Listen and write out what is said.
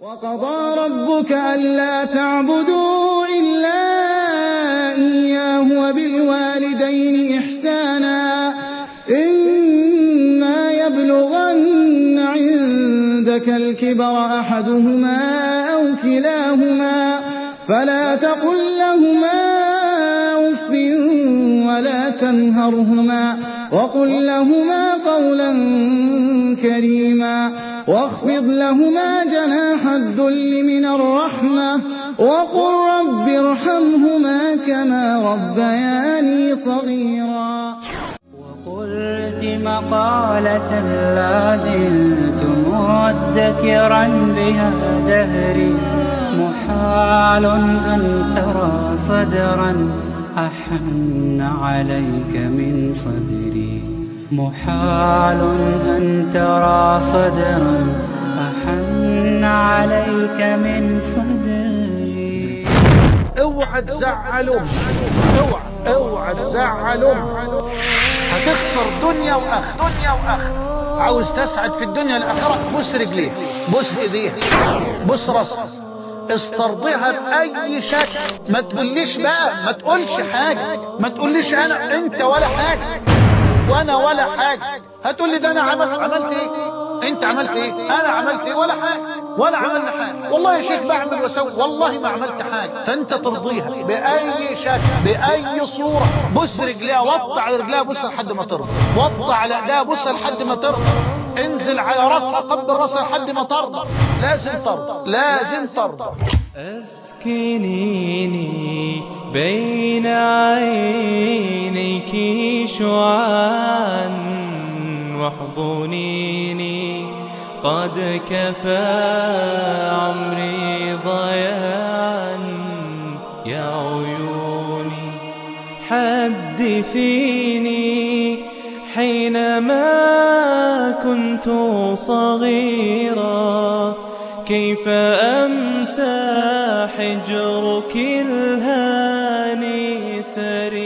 وقضى ربك ألا تعبدوا إلا إياه وبالوالدين إحسانا إما يبلغن عندك الكبر أحدهما أو كلاهما فلا تقل لهما أف ولا تنهرهما وقل لهما قولا كريما واخفض لهما جناح الذل من الرحمة وقل رب ارحمهما كما ربياني صغيرا وقلت مقالة لا زلت مدكرا بها دهري محال أن ترى صدرا أحن عليك من صدري محال أن ترى صدرا أحن عليك من صدري اوعى تزعل امك اوعى اوعى تزعل امك هتخسر دنيا واخره دنيا واخره عاوز تسعد في الدنيا الاخره بص رجليها بص ايديها بص راسها استرضيها باي شكل ما تقوليش بقى ما تقولش حاجه ما تقوليش انا انت ولا حاجه وانا ولا حاجه هتقول لي ده انا عملت عملت ايه انت عملت ايه انا عملت ايه ولا حاجه ولا عملنا حاجه والله يا شيخ بعمل واسوي والله ما عملت حاجه فانت ترضيها باي شكل باي صوره بص رجليها وط على رجليها بص لحد ما ترضى وط على ايديها بص لحد ما ترضى انزل على راسها قبل راسها لحد ما ترضى لازم ترضى لازم ترضى أسكنيني بين عينيك شعاعا واحضنيني قد كفى عمري ضياعا يا عيوني حدثيني حينما كنت صغيرا كيف أمسى حجرك الهاني سريرا